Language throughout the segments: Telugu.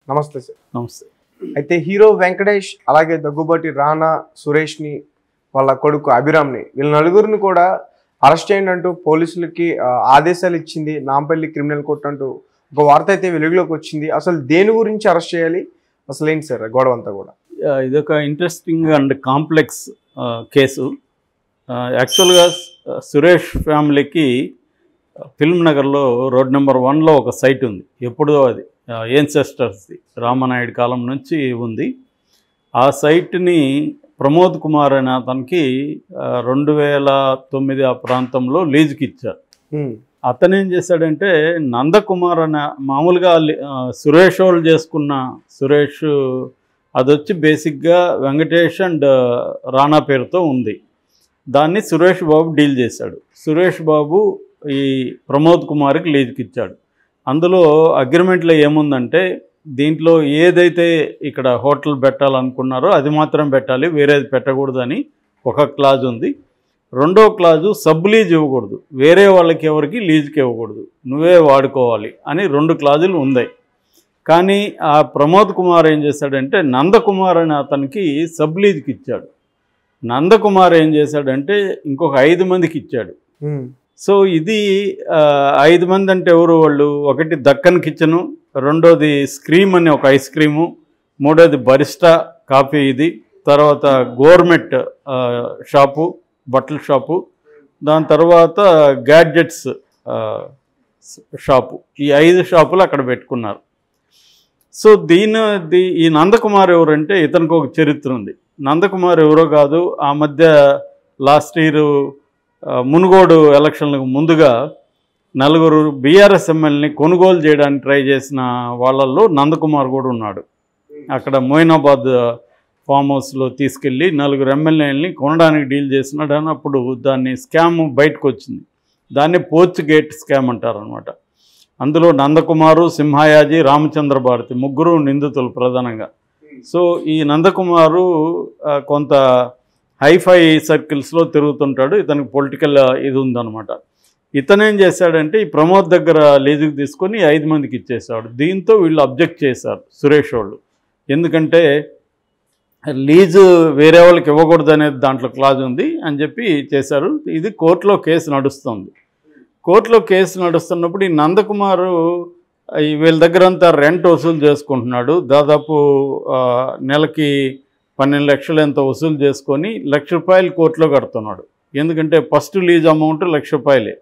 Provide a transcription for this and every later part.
నమస్తే సార్ నమస్తే అయితే హీరో వెంకటేష్ అలాగే దగ్గుబాటి రానా సురేష్ని వాళ్ళ కొడుకు అభిరామ్ని వీళ్ళ నలుగురిని కూడా అరెస్ట్ చేయండి అంటూ పోలీసులకి ఆ, ఆదేశాలు ఇచ్చింది నాంపల్లి క్రిమినల్ కోర్టు అంటూ ఒక వార్త అయితే వెలుగులోకి వచ్చింది అసలు దేని గురించి అరెస్ట్ చేయాలి అసలు ఏంటి సార్ గొడవ అంతా కూడా ఆ, ఇదొక ఇంట్రెస్టింగ్ అండ్ కాంప్లెక్స్ ఆ, కేసు ఆ, యాక్చువల్గా సు- సురేష్ ఫ్యామిలీకి ఫిల్మ్ నగర్లో రోడ్ నెంబర్ వన్లో ఒక సైట్ ఉంది ఎప్పుడో అది ఏన్సెస్టర్స్ది రామనాయుడు కాలం నుంచి ఉంది ఆ సైట్ని ప్రమోద్ కుమార్ అనే అతనికి ఆ, రెండు వేల తొమ్మిది ఆ ప్రాంతంలో లీజుకి ఇచ్చారు ఉమ్, అతను ఏం చేశాడంటే నందకుమార్ అనే మామూలుగా లి- ఆ, సురేష్ వాళ్ళు చేసుకున్న సురేష్ అది వచ్చి బేసిక్గా వెంకటేష్ అండ్ రాణా పేరుతో ఉంది దాన్ని సురేష్ బాబు డీల్ చేశాడు సురేష్ బాబు ఈ ప్రమోద్ కుమార్కి లీజుకి ఇచ్చాడు అందులో అగ్రిమెంట్లో ఏముందంటే దీంట్లో ఏదైతే ఇక్కడ హోటల్ పెట్టాలనుకున్నారో అది మాత్రం పెట్టాలి వేరేది పెట్టకూడదని ఒక క్లాజ్ ఉంది రెండో క్లాజు సబ్ లీజ్ ఇవ్వకూడదు వేరే వాళ్ళకి ఎవరికి లీజుకి ఇవ్వకూడదు నువ్వే వాడుకోవాలి అని రెండు క్లాజులు ఉన్నాయి కానీ ఆ ప్రమోద్ కుమార్ ఏం చేశాడంటే నందకుమార్ అనే అతనికి సబ్ లీజ్కి ఇచ్చాడు నందకుమార్ ఏం చేశాడంటే ఇంకొక ఐదు మందికి ఇచ్చాడు ఉమ్, సో ఇది ఆ, ఐదు మంది అంటే ఎవరు వాళ్ళు ఒకటి దక్కన్ కిచెను రెండోది స్క్రీమ్ అనే ఒక ఐస్ క్రీము మూడోది బరిస్టా కాఫీ ఇది తర్వాత గవర్నమెంట్ షాపు బట్టల షాపు దాని తర్వాత గ్యాడ్జెట్స్ ఆ, షాపు ఈ ఐదు షాపులు అక్కడ పెట్టుకున్నారు సో దీని దీ ఈ నందకుమార్ ఎవరంటే ఇతనికి ఒక చరిత్ర ఉంది నందకుమార్ ఎవరో కాదు ఆ మధ్య లాస్ట్ ఇయర్ మునుగోడు ఎలక్షన్లకు ముందుగా నలుగురు బీఆర్ఎస్ ఎమ్మెల్యేని కొనుగోలు చేయడానికి ట్రై చేసిన వాళ్ళల్లో నందకుమార్ కూడా ఉన్నాడు అక్కడ మోయినాబాద్ ఫామ్ హౌస్లో తీసుకెళ్ళి నలుగురు ఎమ్మెల్యేలని కొనడానికి డీల్ చేసినాడు అని అప్పుడు దాన్ని స్కామ్ బయటకు వచ్చింది దాన్ని పోర్చ్ గేట్ స్కామ్ అంటారనమాట అందులో నందకుమారు సింహాయాజీ రామచంద్ర భారతి ముగ్గురు నిందితులు ప్రధానంగా సో ఈ నందకుమారు ఆ, కొంత హైఫై సర్కిల్స్లో తిరుగుతుంటాడు ఇతనికి పొలిటికల్ ఇది ఉందన్నమాట ఇతను ఏం చేశాడంటే ఈ ప్రమోద్ దగ్గర లీజుకి తీసుకొని ఐదు మందికి ఇచ్చేసాడు దీంతో వీళ్ళు అబ్జెక్ట్ చేశారు సురేష్ వాళ్ళు ఎందుకంటే లీజు వేరే వాళ్ళకి ఇవ్వకూడదు అనేది దాంట్లో క్లాజ్ ఉంది అని చెప్పి చేశారు ఇది కోర్టులో కేసు నడుస్తుంది కోర్టులో కేసు నడుస్తున్నప్పుడు ఈ నందకుమారు ఈ వీళ్ళ దగ్గర అంతా రెంట్ వసూలు చేసుకుంటున్నాడు దాదాపు ఆ, నెలకి పన్నెండు లక్షలు ఎంత వసూలు చేసుకొని లక్ష రూపాయలు కోర్టులో కడుతున్నాడు ఎందుకంటే ఫస్ట్ లీజ్ అమౌంట్ లక్ష రూపాయలే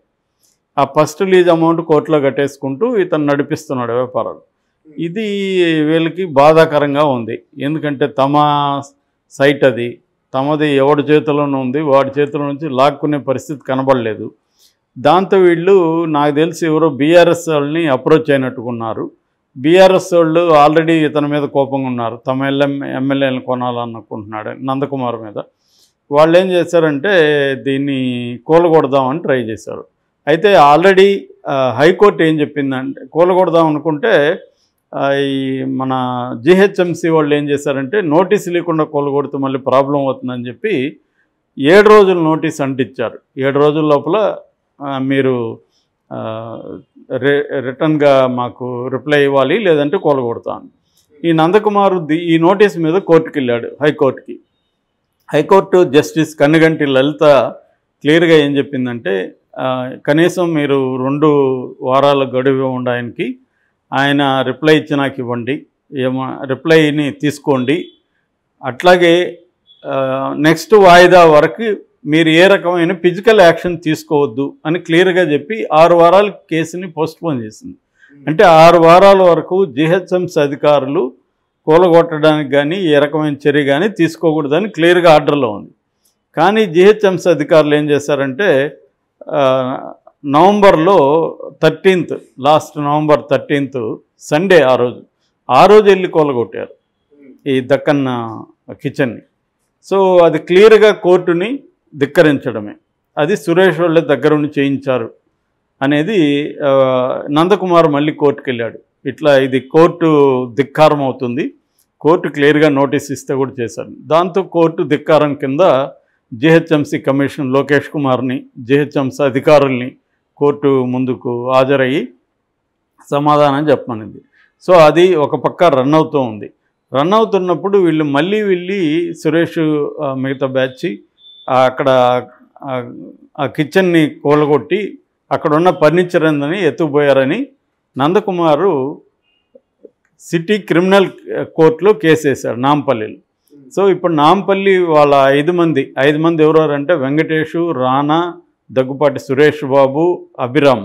ఆ ఫస్ట్ లీజ్ అమౌంట్ కోర్టులో కట్టేసుకుంటూ ఇతను నడిపిస్తున్నాడు వ్యాపారాలు ఇది వీళ్ళకి బాధాకరంగా ఉంది ఎందుకంటే తమ సైట్ అది తమది ఎవడి చేతిలోనే ఉంది వాడి చేతిలో నుంచి లాక్కునే పరిస్థితి కనబడలేదు దాంతో వీళ్ళు నాకు తెలిసి ఎవరో బీఆర్ఎస్ వాళ్ళని అప్రోచ్ అయినట్టుకున్నారు బీఆర్ఎస్ వాళ్ళు ఆల్రెడీ ఇతని మీద కోపంగా ఉన్నారు తమ ఎల్ఎం ఎమ్మెల్యేలను కొనాలనుకుంటున్నాడు నందకుమార్ మీద వాళ్ళు ఏం చేశారంటే దీన్ని కూలగొడదామని ట్రై చేశారు అయితే ఆల్రెడీ ఆ, హైకోర్టు ఏం చెప్పిందంటే కూలగొడదాం అనుకుంటే ఆ, ఈ మన జిహెచ్ఎంసి వాళ్ళు ఏం చేశారంటే నోటీస్ లేకుండా కూలగొడితే మళ్ళీ ప్రాబ్లం అవుతుందని చెప్పి ఏడు రోజులు నోటీస్ అంటించారు ఏడు రోజుల లోపల ఆ, మీరు ఆ, రి రిటర్న్గా మాకు రిప్లై ఇవ్వాలి లేదంటే కూలగొడతాను ఈ నందకుమార్ ది- ఈ నోటీస్ మీద కోర్టుకి వెళ్ళాడు హైకోర్టుకి హైకోర్టు జస్టిస్ కన్నిగంటి లలిత క్లియర్గా ఏం చెప్పిందంటే ఆ, కనీసం మీరు రెండు వారాల గడువు ఇవ్వండి ఆయనకి ఆయన రిప్లై ఇచ్చి నాకు ఇవ్వండి ఏమో రిప్లైని తీసుకోండి అట్లాగే నెక్స్ట్ వాయిదా వరకు మీరు ఏ రకమైన ఫిజికల్ యాక్షన్ తీసుకోవద్దు అని క్లియర్గా చెప్పి ఆరు వారాల కేసుని పోస్ట్పోన్ చేసింది అంటే ఆరు వారాల వరకు జిహెచ్ఎంసీ అధికారులు కూలగొట్టడానికి కానీ ఏ రకమైన చర్య కానీ తీసుకోకూడదని క్లియర్గా ఆర్డర్లో ఉంది కానీ జిహెచ్ఎంసీ అధికారులు ఏం చేశారంటే ఆ, నవంబర్లో thirteenth last November thirteenth Sunday ఆ రోజు ఆ రోజు వెళ్ళి కూలగొట్టారు ఈ దక్కన్ కిచెన్ని సో అది క్లియర్గా కోర్టుని ధిక్కరించడమే అది సురేష్ వాళ్ళ దగ్గర ఉండి చేయించారు అనేది ఆ, నందకుమార్ మళ్ళీ కోర్టుకు వెళ్ళాడు ఇట్లా ఇది కోర్టు ధిక్కారం అవుతుంది కోర్టు క్లియర్గా నోటీస్ ఇస్తే కూడా చేశారు దాంతో కోర్టు ధిక్కారం కింద జిహెచ్ఎంసీ కమిషన్ లోకేష్ కుమార్ని జిహెచ్ఎంసీ అధికారుల్ని కోర్టు ముందుకు హాజరయ్యి సమాధానం చెప్పమనింది సో అది ఒక పక్క రన్ అవుతూ ఉంది రన్ అవుతున్నప్పుడు వీళ్ళు మళ్ళీ వెళ్ళి సురేష్ ఆ, మిగతా బ్యాచ్ ఆ, అక్కడ ఆ, ఆ కిచెన్ని కూలగొట్టి అక్కడ ఉన్న ఫర్నిచర్ అందని ఎత్తుకుపోయారని నందకుమారు సిటీ క్రిమినల్ కోర్టులో కేసు వేశాడు నాంపల్లిలో సో ఇప్పుడు నాంపల్లి వాళ్ళ ఐదు మంది ఐదు మంది ఎవరెవరంటే వెంకటేషు రానా దగ్గుపాటి సురేష్ బాబు అభిరామ్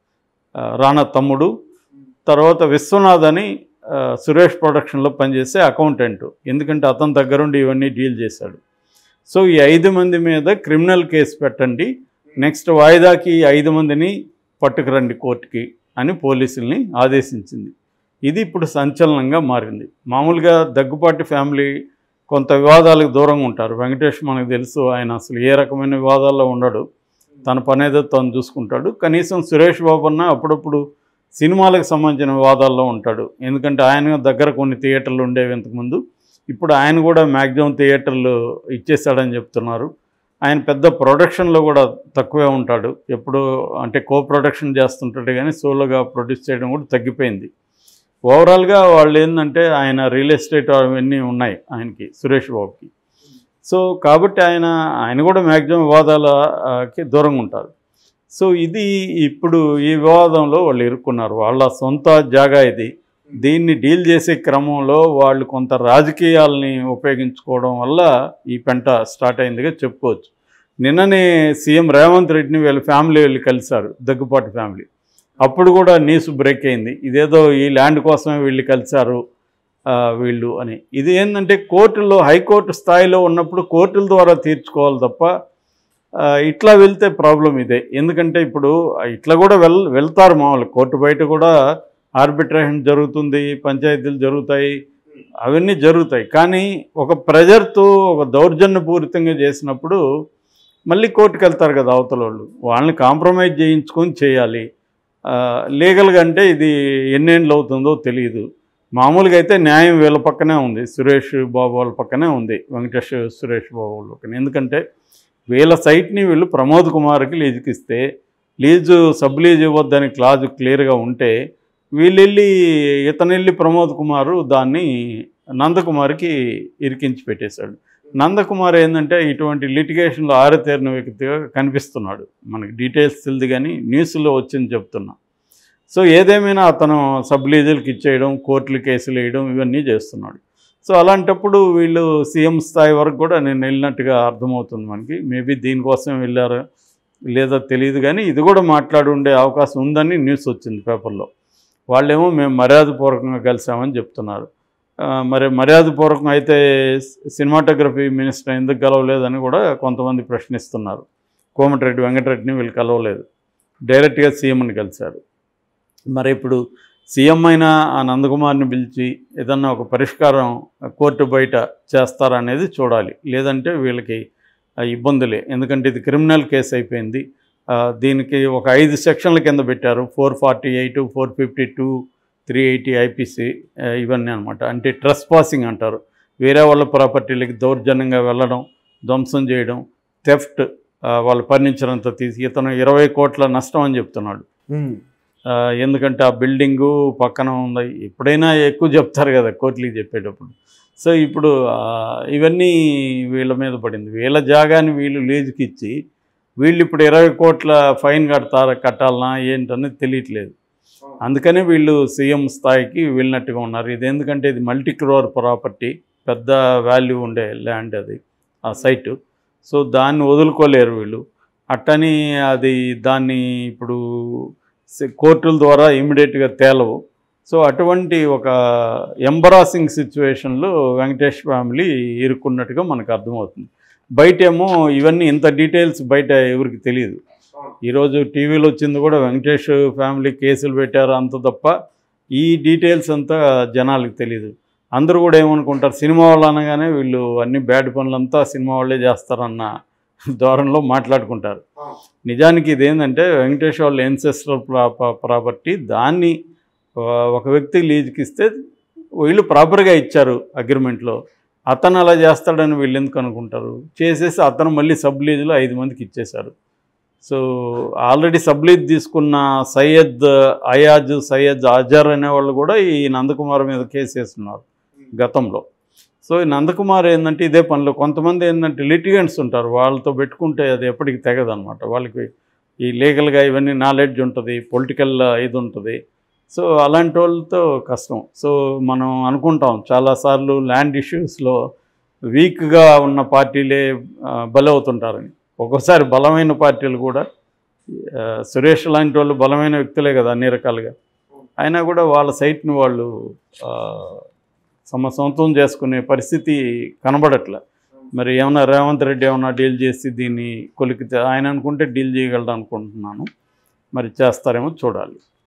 ఆ, రానా తమ్ముడు తర్వాత విశ్వనాథ్ అని ఆ, సురేష్ ప్రొడక్షన్లో పనిచేసే అకౌంటెంట్ ఎందుకంటే అతని దగ్గరుండి ఇవన్నీ డీల్ చేశాడు సో ఈ ఐదు మంది మీద క్రిమినల్ కేసు పెట్టండి నెక్స్ట్ వాయిదాకి ఈ ఐదు మందిని పట్టుకురండి కోర్టుకి అని పోలీసుల్ని ఆదేశించింది ఇది ఇప్పుడు సంచలనంగా మారింది మామూలుగా దగ్గుపాటి ఫ్యామిలీ కొంత వివాదాలకు దూరంగా ఉంటారు వెంకటేష్ మనకు తెలుసు ఆయన అసలు ఏ రకమైన వివాదాల్లో ఉండడు తన పని ఏదో తను చూసుకుంటాడు కనీసం సురేష్ బాబు అన్న అప్పుడప్పుడు సినిమాలకు సంబంధించిన వివాదాల్లో ఉంటాడు ఎందుకంటే ఆయన దగ్గర కొన్ని థియేటర్లు ఉండేవి ఇంతకుముందు ఇప్పుడు ఆయన కూడా మ్యాక్సిమం థియేటర్లు ఇచ్చేస్తాడని చెప్తున్నారు ఆయన పెద్ద ప్రొడక్షన్లో కూడా తక్కువే ఉంటాడు ఎప్పుడు అంటే కో ప్రొడక్షన్ చేస్తుంటాడు కానీ సోలోగా ప్రొడ్యూస్ చేయడం కూడా తగ్గిపోయింది ఓవరాల్గా వాళ్ళు ఏంటంటే ఆయన రియల్ ఎస్టేట్ అవన్నీ ఉన్నాయి ఆయనకి సురేష్ బాబుకి సో కాబట్టి ఆయన ఆయన కూడా మ్యాక్సిమం వివాదాలకి దూరంగా ఉంటారు సో ఇది ఇప్పుడు ఈ వివాదంలో వాళ్ళు ఇరుక్కున్నారు వాళ్ళ సొంత జాగా ఇది దీన్ని డీల్ చేసే క్రమంలో వాళ్ళు కొంత రాజకీయాలని ఉపయోగించుకోవడం వల్ల ఈ పెంట స్టార్ట్ అయిందిగా చెప్పుకోవచ్చు నిన్ననే సీఎం రేవంత్ రెడ్డిని వీళ్ళ ఫ్యామిలీ వెళ్ళి కలిశారు దగ్గుపాటి ఫ్యామిలీ అప్పుడు కూడా న్యూస్ బ్రేక్ అయింది ఇదేదో ఈ ల్యాండ్ కోసమే వీళ్ళు కలిశారు ఆ, వీళ్ళు అని ఇది ఏంటంటే కోర్టుల్లో హైకోర్టు స్థాయిలో ఉన్నప్పుడు కోర్టుల ద్వారా తీర్చుకోవాలి తప్ప ఆ, ఇట్లా వెళ్తే ప్రాబ్లం ఇదే ఎందుకంటే ఇప్పుడు ఇట్లా కూడా వెల్ వెళ్తారు మామూలు కోర్టు బయట కూడా ఆర్బిట్రేషన్ జరుగుతుంది పంచాయతీలు జరుగుతాయి అవన్నీ జరుగుతాయి కానీ ఒక ప్రెజర్తో ఒక దౌర్జన్యపూరితంగా చేసినప్పుడు మళ్ళీ కోర్టుకు వెళ్తారు కదా అవతల వాళ్ళు వాళ్ళని కాంప్రమైజ్ చేయించుకొని చేయాలి ఆ, లీగల్గా అంటే ఇది ఎన్నేళ్ళు అవుతుందో తెలియదు మామూలుగా అయితే న్యాయం వీళ్ళ పక్కనే ఉంది సురేష్ బాబు వాళ్ళ పక్కనే ఉంది వెంకటేష్ సురేష్ బాబు వాళ్ళ పక్కన ఎందుకంటే వీళ్ళ సైట్ని వీళ్ళు ప్రమోద్ కుమార్కి లీజుకి ఇస్తే లీజు సబ్ లీజ్ ఇవ్వద్దని క్లాజు క్లియర్గా ఉంటే వీళ్ళు వెళ్ళి ఇతను వెళ్ళి ప్రమోద్ కుమారు దాన్ని నందకుమార్కి ఇరికించి పెట్టేశాడు నందకుమార్ ఏంటంటే ఇటువంటి లిటిగేషన్లో ఆరితేరిన వ్యక్తిగా కనిపిస్తున్నాడు మనకి డీటెయిల్స్ తెలియదు కానీ న్యూస్లో వచ్చింది చెప్తున్నా సో ఏదేమైనా అతను సబ్ లీజులకి ఇచ్చేయడం కోర్టులు కేసులు వేయడం ఇవన్నీ చేస్తున్నాడు సో అలాంటప్పుడు వీళ్ళు సీఎం స్థాయి వరకు కూడా నేను వెళ్ళినట్టుగా అర్థమవుతుంది మనకి మేబీ దీనికోసం వెళ్ళారు లేదా తెలియదు కానీ ఇది కూడా మాట్లాడి ఉండే అవకాశం ఉందని న్యూస్ వచ్చింది పేపర్లో వాళ్ళేమో మేము మర్యాదపూర్వకంగా కలిసామని చెప్తున్నారు ఆ, మరి మర్యాదపూర్వకం అయితే సినిమాటోగ్రఫీ మినిస్టర్ ఎందుకు కలవలేదని కూడా కొంతమంది ప్రశ్నిస్తున్నారు కోమటిరెడ్డి వెంకటరెడ్డిని వీళ్ళు కలవలేదు డైరెక్ట్గా సీఎంని కలిశారు మరి ఇప్పుడు సీఎం అయిన ఆ నందకుమార్ని పిలిచి ఏదన్నా ఒక పరిష్కారం కోర్టు బయట చేస్తారనేది చూడాలి లేదంటే వీళ్ళకి ఆ, ఇబ్బందులే ఎందుకంటే ఇది క్రిమినల్ కేసు అయిపోయింది ఆ, దీనికి ఒక ఐదు సెక్షన్ల కింద పెట్టారు four forty eight four fifty two three eighty IPC ఇవన్నీ అనమాట అంటే ట్రస్ పాసింగ్ అంటారు వేరే వాళ్ళ ప్రాపర్టీలకి దౌర్జన్యంగా వెళ్ళడం ధ్వంసం చేయడం థెఫ్ట్ వాళ్ళ ఫర్నిచర్ అంతా తీసి ఇతను ఇరవై కోట్ల నష్టం అని చెప్తున్నాడు ఉమ్. ఆ, ఎందుకంటే ఆ బిల్డింగు పక్కన ఉంది ఎప్పుడైనా ఎక్కువ చెప్తారు కదా కోర్టులకి చెప్పేటప్పుడు సో ఇప్పుడు ఆ, ఇవన్నీ వీళ్ళ మీద పడింది వీళ్ళ జాగాని వీళ్ళు లీజుకి ఇచ్చి వీళ్ళు ఇప్పుడు ఇరవై కోట్ల ఫైన్ కడతారా కట్టాలనా ఏంటనేది తెలియట్లేదు అందుకనే వీళ్ళు సీఎం స్థాయికి వెళ్ళినట్టుగా ఉన్నారు ఇది ఎందుకంటే ఇది మల్టీ క్రోర్ ప్రాపర్టీ పెద్ద వాల్యూ ఉండే ల్యాండ్ అది ఆ సైటు సో దాన్ని వదులుకోలేరు వీళ్ళు అట్టని అది దాన్ని ఇప్పుడు స- కోర్టుల ద్వారా ఇమీడియట్గా తేలవు సో అటువంటి ఒక ఎంబరాసింగ్ సిచ్యువేషన్లో వెంకటేష్ ఫ్యామిలీ ఇరుక్కున్నట్టుగా మనకు అర్థమవుతుంది బయట ఏమో ఇవన్నీ ఇంత డీటెయిల్స్ బయట ఎవరికి తెలియదు ఈరోజు టీవీలో వచ్చింది కూడా వెంకటేష్ ఫ్యామిలీ కేసులు పెట్టారు అంత తప్ప ఈ డీటెయిల్స్ అంతా జనాలకు తెలియదు అందరూ కూడా ఏమనుకుంటారు సినిమా వాళ్ళు అనగానే వీళ్ళు అన్ని బ్యాడ్ పనులంతా సినిమా వాళ్ళే చేస్తారన్న ధోరణిలో మాట్లాడుకుంటారు నిజానికి ఇదేంటంటే వెంకటేష్ వాళ్ళ ఎన్సెస్ట్రల్ ప్రాపర్టీ దాన్ని ఆ, ఒక వ్యక్తి లీజుకి ఇస్తే వీళ్ళు ప్రాపర్గా ఇచ్చారు అగ్రిమెంట్లో అతను అలా చేస్తాడని వీళ్ళు ఎందుకు అనుకుంటారు చేసేసి అతను మళ్ళీ సబ్ లీజులో ఐదు మందికి ఇచ్చేశారు సో ఆల్రెడీ సబ్లీజ్ తీసుకున్న సయ్యద్ అయాజ్ సయ్యద్ అజర్ అనేవాళ్ళు కూడా ఈ నందకుమార్ మీద కేసు వేస్తున్నారు గతంలో సో ఈ నందకుమార్ ఏంటంటే ఇదే పనిలో కొంతమంది ఏంటంటే లిటిగెంట్స్ ఉంటారు వాళ్ళతో పెట్టుకుంటే అది ఎప్పటికి తెగదు అనమాట వాళ్ళకి ఈ లీగల్గా ఇవన్నీ నాలెడ్జ్ ఉంటుంది పొలిటికల్ ఇది ఉంటుంది సో అలాంటి వాళ్ళతో కష్టం సో మనం అనుకుంటాం చాలాసార్లు ల్యాండ్ ఇష్యూస్లో వీక్గా ఉన్న పార్టీలే ఆ, బలవుతుంటారని ఒక్కోసారి బలమైన పార్టీలు కూడా ఆ, సురేష్ లాంటి వాళ్ళు బలమైన వ్యక్తులే కదా అన్ని రకాలుగా అయినా కూడా వాళ్ళ సైట్ని వాళ్ళు ఆ, సమ సొంతం చేసుకునే పరిస్థితి కనబడట్లే మరి ఏమన్నా రేవంత్ రెడ్డి ఏమన్నా డీల్ చేసి దీన్ని కొలికితే ఆయన అనుకుంటే డీల్ చేయగలడు అనుకుంటున్నాను మరి చేస్తారేమో చూడాలి